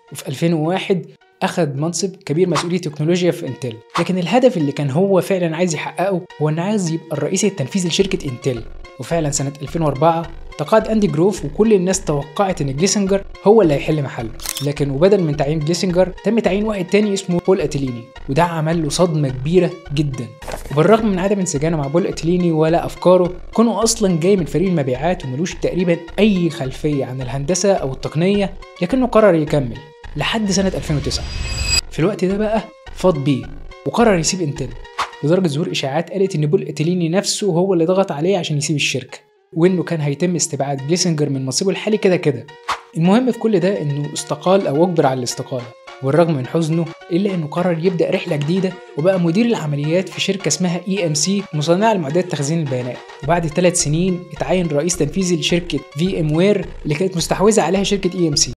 وفي 2001 أخذ منصب كبير مسؤولية تكنولوجيا في انتل لكن الهدف اللي كان هو فعلا عايز يحققه هو انه عايز يبقى الرئيس التنفيذي لشركة انتل وفعلا سنة 2004 تقاعد أندي جروف وكل الناس توقعت إن جليسنجر هو اللي هيحل محله لكن وبدل من تعيين جليسنجر تم تعيين واحد تاني اسمه بول أتليني وده عمل له صدمة كبيرة جدا وبالرغم من عدم انسجامه مع بول أتليني ولا أفكاره كونه أصلا جاي من فريق المبيعات وملوش تقريبا أي خلفية عن الهندسة أو التقنية لكنه قرر يكمل لحد سنة 2009 في الوقت ده بقى فاض بيه وقرر يسيب انتل لدرجة ظهور إشاعات قالت إن بول إتليني نفسه هو اللي ضغط عليه عشان يسيب الشركة وإنه كان هيتم استبعاد جليسنجر من منصبه الحالي كده كده المهم في كل ده إنه استقال أو أجبر على الاستقالة والرغم من حزنه إلا إنه قرر يبدأ رحلة جديدة وبقى مدير العمليات في شركة اسمها اي ام سي مصنعة لمعدات تخزين البيانات وبعد ثلاث سنين اتعين رئيس تنفيذي لشركة في ام وير اللي كانت مستحوذة عليها شركة اي ام سي